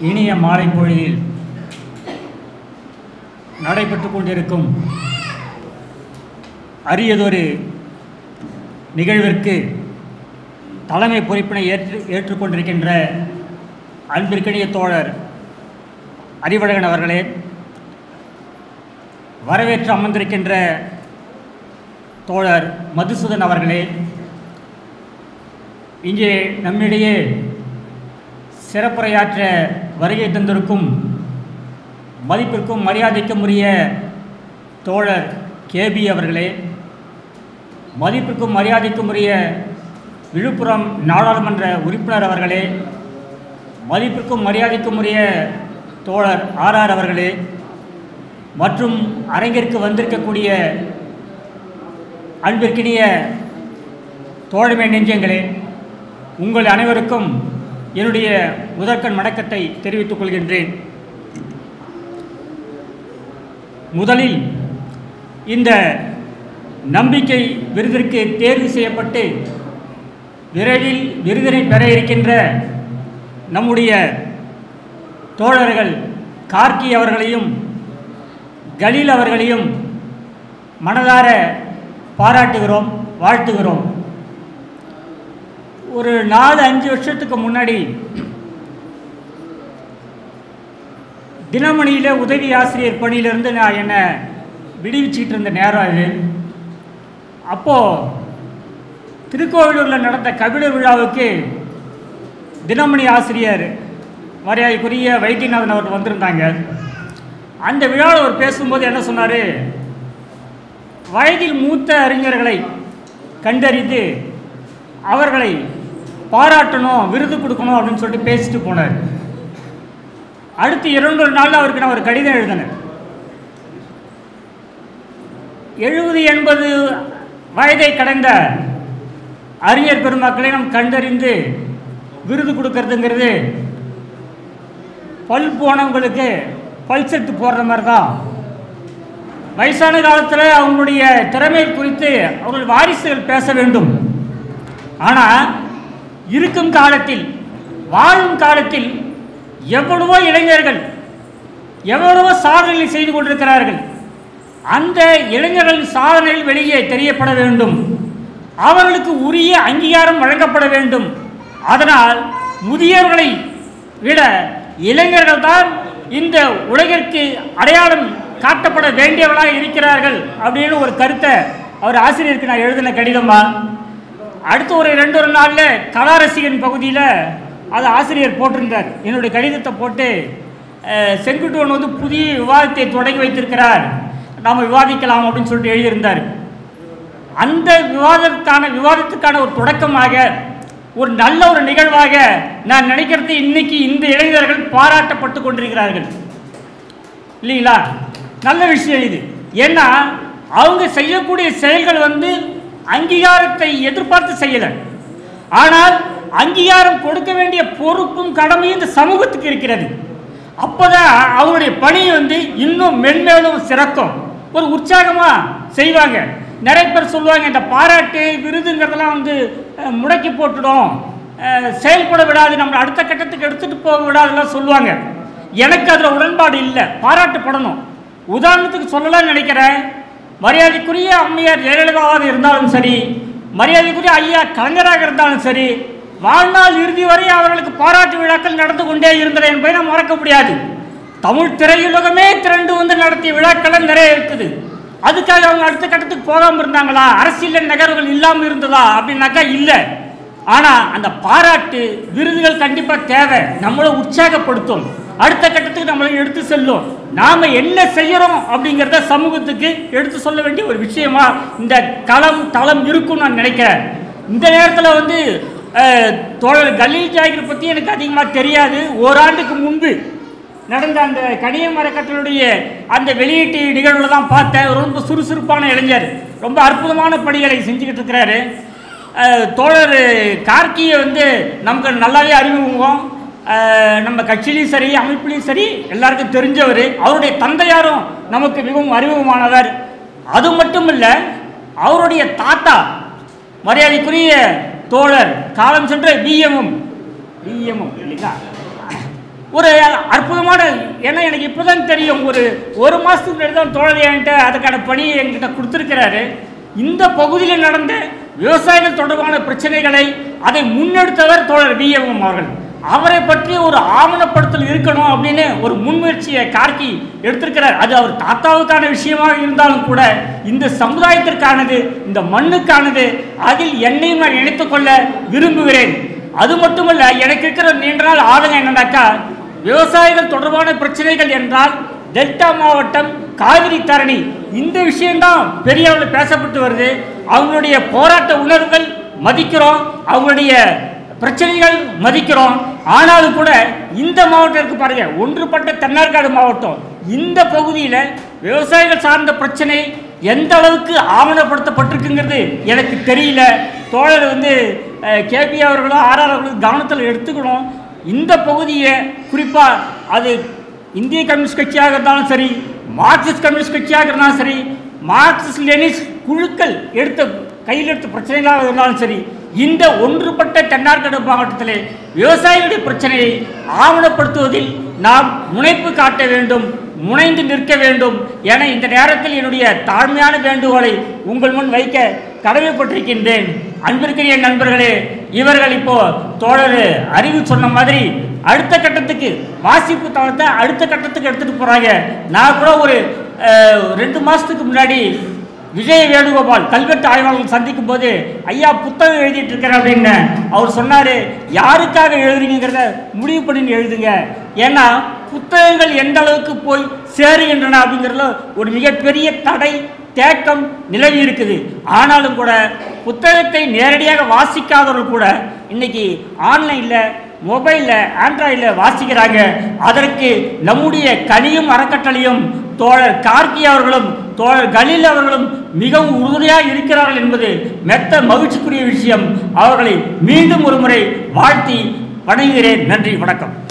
இனிய மாலை பொழுதில் நடைபெற்று கொண்டிருக்கும் அரியதொரு நிகழ்விற்கு தலைமை பொறுப்பினை ஏற்று ஏற்றுக்கொண்டிருக்கின்ற அன்பிற்கினிய தோழர் அறிவழகன் அவர்களே வரவேற்று அமர்ந்திருக்கின்ற தோழர் மதுசூதன் அவர்களே இங்கே நம்மிடையே சிறப்புரையாற்ற வருகை தந்திருக்கும் மதிப்பிற்கும் மரியாதைக்கும் உரிய தோழர் கேபி அவர்களே மதிப்பிற்கும் மரியாதைக்கும் உரிய விழுப்புரம் நாடாளுமன்ற உறுப்பினர் அவர்களே மதிப்பிற்கும் மரியாதைக்கும் உரிய தோழர் ஆர்ஆர் அவர்களே மற்றும் அரங்கிற்கு வந்திருக்கக்கூடிய அன்பிற்கினிய தோழமை நெஞ்சங்களே உங்கள் அனைவருக்கும் என்னுடைய முதற்கண் வணக்கத்தை தெரிவித்துக் கொள்கின்றேன் முதலில் இந்த நம்பிக்கை விருதிற்கு தேர்வு செய்யப்பட்டு விரைவில் விருதினை பெற இருக்கின்ற நம்முடைய தோழர்கள் கார்கி அவர்களையும் கலீல் அவர்களையும் மனதார பாராட்டுகிறோம் வாழ்த்துகிறோம் ஒரு நாலு அஞ்சு வருஷத்துக்கு முன்னாடி தினமணியில் உதவி ஆசிரியர் பணியிலிருந்து நான் என்னை விடுவிச்சிட்டு இருந்த நேரம் அது அப்போது திருக்கோவிலூரில் நடந்த கபிலர் விழாவுக்கு தினமணி ஆசிரியர் மரியாதைக்குரிய வைத்தியநாதன் அவர் வந்திருந்தாங்க அந்த விழாவில் அவர் பேசும்போது என்ன சொன்னார் வயதில் மூத்த அறிஞர்களை கண்டறிந்து அவர்களை பாராட்டணும் விருது கொடுக்கணும் அப்படின்னு சொல்லிட்டு பேசிட்டு போனார் அடுத்து இரண்டு நாளில் அவருக்கு நான் ஒரு கடிதம் எழுதினேன் எழுபது எண்பது வயதை கடந்த அறிஞர் பெருமக்களை நாம் கண்டறிந்து விருது கொடுக்கறதுங்கிறது பல் போனவங்களுக்கு பல் செட்டு போடுற மாதிரி தான் வயசான காலத்தில் அவங்களுடைய திறமை குறித்து அவர்கள் வாரிசுகள் பேச வேண்டும் ஆனால் இருக்கும் காலத்தில் வாழும் காலத்தில் எவ்வளவோ இளைஞர்கள் எவ்வளவோ சாதனைகளை செய்து கொண்டிருக்கிறார்கள் அந்த இளைஞர்களின் சாதனைகள் வெளியே தெரியப்பட வேண்டும் அவர்களுக்கு உரிய அங்கீகாரம் வழங்கப்பட வேண்டும் அதனால் முதியவர்களை விட இளைஞர்கள் தான் இந்த உலகிற்கு அடையாளம் காட்டப்பட வேண்டியவர்களாக இருக்கிறார்கள் அப்படின்னு ஒரு கருத்தை அவர் ஆசிரியருக்கு நான் எழுதின கடிதமா அடுத்து ஒரு ரெண்டு ஒரு நாளில் கலாரசிகன் பகுதியில் அது ஆசிரியர் போட்டிருந்தார் என்னுடைய கடிதத்தை போட்டு அஹ், செங்குட்டுவன் வந்து புதிய விவாதத்தை தொடங்கி வைத்திருக்கிறார் நாம் விவாதிக்கலாம் அப்படின்னு சொல்லிட்டு எழுதியிருந்தார் அந்த விவாதத்துக்கான விவாதத்துக்கான ஒரு தொடக்கமாக ஒரு நல்ல ஒரு நிகழ்வாக நான் நினைக்கிறது இன்னைக்கு இந்த இளைஞர்கள் பாராட்டப்பட்டு கொண்டிருக்கிறார்கள் இல்லைங்களா நல்ல விஷயம் இது ஏன்னா அவங்க செய்யக்கூடிய செயல்கள் வந்து அங்கீகாரத்தை எதிர்பார்த்து செய்யலை ஆனால் அங்கீகாரம் கொடுக்க வேண்டிய பொறுப்பும் கடமையும் இந்த சமூகத்துக்கு இருக்கிறது அப்போதான் அவங்களுடைய பணி வந்து இன்னும் மென்மேலும் சிறக்கும் ஒரு உற்சாகமாக செய்வாங்க நிறைய பேர் சொல்லுவாங்க இந்த பாராட்டு விருதுங்கிறதெல்லாம் வந்து அஹ், முடக்கி போட்டுடும் அஹ், செயல்பட விடாது நம்மளை அடுத்த கட்டத்துக்கு எடுத்துகிட்டு போக விடாதுலாம் சொல்லுவாங்க எனக்கு அதில் உடன்பாடு இல்லை பாராட்டப்படணும் உதாரணத்துக்கு சொல்லலாம்னு நினைக்கிறேன் மரியாதைக்குரிய அம்மையார் ஜெயலலிதாவாக இருந்தாலும் சரி மரியாதைக்குரிய ஐயா கலைஞராக இருந்தாலும் சரி வாழ்நாள் இறுதி வரை அவர்களுக்கு பாராட்டு விழாக்கள் நடந்து கொண்டே இருந்தன என்பதை நாம் மறக்க முடியாது தமிழ் திரையுலகமே திரண்டு வந்து நடத்திய விழாக்கள் நிறைய இருக்குது அதுக்காக அவங்க அடுத்த கட்டத்துக்கு போகாமல் இருந்தாங்களா அரசியல் நகர்வுகள் இல்லாமல் இருந்ததா அப்படின்னாக்கா இல்லை ஆனால் அந்த பாராட்டு விருதுகள் கண்டிப்பாக தேவை நம்மளை உற்சாகப்படுத்தும் அடுத்த கட்டத்துக்கு நம்மளை எடுத்து செல்லும் நாம் என்ன செய்கிறோம் அப்படிங்கிறத சமூகத்துக்கு எடுத்து சொல்ல வேண்டிய ஒரு விஷயமா இந்த களம் தளம் இருக்கும்னு நான் நினைக்கிறேன் இந்த நேரத்தில் வந்து அஹ், தோழர் கலீல் ஜாகிர் பற்றி எனக்கு அதிகமாக தெரியாது ஓராண்டுக்கு முன்பு நடந்த அந்த கனிய மரக்கட்டளுடைய அந்த வெளியீட்டு நிகழ்வில் தான் பார்த்தேன் ரொம்ப சுறுசுறுப்பான இளைஞர் ரொம்ப அற்புதமான பணிகளை செஞ்சுக்கிட்டு இருக்கிறாரு அஹ், தோழர் கார்கியை வந்து நமக்கு நல்லாவே அறிமுகம் அஹ், நம்ம கட்சியிலையும் சரி அமைப்பிலையும் சரி எல்லாருக்கும் தெரிஞ்சவர் அவருடைய தந்தையாரும் நமக்கு மிகவும் அறிமுகமானவர் அது மட்டும் இல்லை அவருடைய தாத்தா மரியாதைக்குரிய தோழர் காலம் சென்ற பிஎம்எம் பிஎம்எம் இல்லைங்களா ஒரு அற்புதமான ஏன்னா எனக்கு இப்போதான் தெரியும் ஒரு ஒரு மாதத்துக்கு முன்னாடி தான் தோழர் என்கிட்ட அதுக்கான பணியை என்கிட்ட கொடுத்துருக்கிறாரு இந்த பகுதியில் நடந்த விவசாயிகள் தொடர்பான பிரச்சனைகளை அதை முன்னெடுத்தவர் தோழர் வி எம் அவர்கள் அவரை பற்றி ஒரு ஆவணப்படுத்தல் இருக்கணும் அப்படின்னு ஒரு முன்முயற்சியை கார்கி எடுத்திருக்கிறார் அது அவர் தாத்தாவுக்கான விஷயமாக இருந்தாலும் கூட இந்த சமுதாயத்திற்கானது இந்த மண்ணுக்கானது அதில் என்னையும் நான் இணைத்துக் கொள்ள விரும்புகிறேன் அது மட்டுமல்ல எனக்கு இருக்கிற நீண்ட நாள் ஆதங்கம் என்னன்னாக்கா விவசாயிகள் தொடர்பான பிரச்சனைகள் என்றால் டெல்டா மாவட்டம் காவிரி தரணி இந்த விஷயம்தான் பெரிய அளவில் பேசப்பட்டு வருது அவங்களுடைய போராட்ட உணர்வுகள் மதிக்கிறோம் அவங்களுடைய பிரச்சனைகள் மதிக்கிறோம் ஆனாலும் கூட இந்த மாவட்டம் இருக்கு பாருங்க ஒன்றுபட்ட தென்னார்காடு மாவட்டம் இந்த பகுதியில் விவசாயிகள் சார்ந்த பிரச்சனை எந்த அளவுக்கு ஆவணப்படுத்தப்பட்டிருக்குங்கிறது எனக்கு தெரியல தோழர் வந்து கேபி அவர்களும் ஆர்ஆர் அவர்களும் கவனத்தில் எடுத்துக்கணும் இந்த பகுதியை குறிப்பாக அது இந்திய கம்யூனிஸ்ட் கட்சியாக இருந்தாலும் சரி மார்க்சிஸ்ட் கம்யூனிஸ்ட் கட்சியாக இருந்தாலும் சரி மார்க்சிஸ்ட் லெனிஸ்ட் குழுக்கள் எடுத்த கையில் எடுத்த பிரச்சனைகளாக இருந்தாலும் சரி இந்த ஒன்றுபட்ட தென்னார்காடு மாவட்டத்திலே விவசாயிகளுடைய பிரச்சனையை ஆவணப்படுத்துவதில் நாம் முனைப்பு காட்ட வேண்டும் முனைந்து நிற்க வேண்டும் என இந்த நேரத்தில் என்னுடைய தாழ்மையான வேண்டுகோளை உங்கள் முன் வைக்க கடமைப்பட்டிருக்கின்றேன் அன்பிற்குரிய நண்பர்களே இவர்கள் இப்போ தோழர் அறிவு சொன்ன மாதிரி அடுத்த கட்டத்துக்கு வாசிப்பு தளத்தை அடுத்த கட்டத்துக்கு எடுத்துட்டு போறாங்க நான் கூட ஒரு அஹ், ரெண்டு மாசத்துக்கு முன்னாடி விஜய் வேணுகோபால் கல்வெட்டு ஆய்வாளர்கள் சந்திக்கும் போது ஐயா புத்தகம் எழுதிட்டு இருக்கிறேன் அப்படின்னு அவர் சொன்னாரு யாருக்காக எழுதுறீங்கிறத முடிவு பண்ணி எழுதுங்க ஏன்னா புத்தகங்கள் எந்த அளவுக்கு போய் சேருகின்றன அப்படிங்கிறதுல ஒரு மிகப்பெரிய தடை தேக்கம் நிலவி இருக்குது ஆனாலும் கூட புத்தகத்தை நேரடியாக வாசிக்காதவர்கள் கூட இன்னைக்கு ஆன்லைனில் மொபைலில் ஆண்ட்ராய்டில் வாசிக்கிறாங்க அதற்கு நம்முடைய கனியும் அறக்கட்டளையும் தோழர் கார்கி அவர்களும் தோழர் கலீல் அவர்களும் மிகவும் உறுதுணையாக இருக்கிறார்கள் என்பது மெத்த மகிழ்ச்சிக்குரிய விஷயம் அவர்களை மீண்டும் ஒரு முறை வாழ்த்தி வணங்குகிறேன் நன்றி வணக்கம்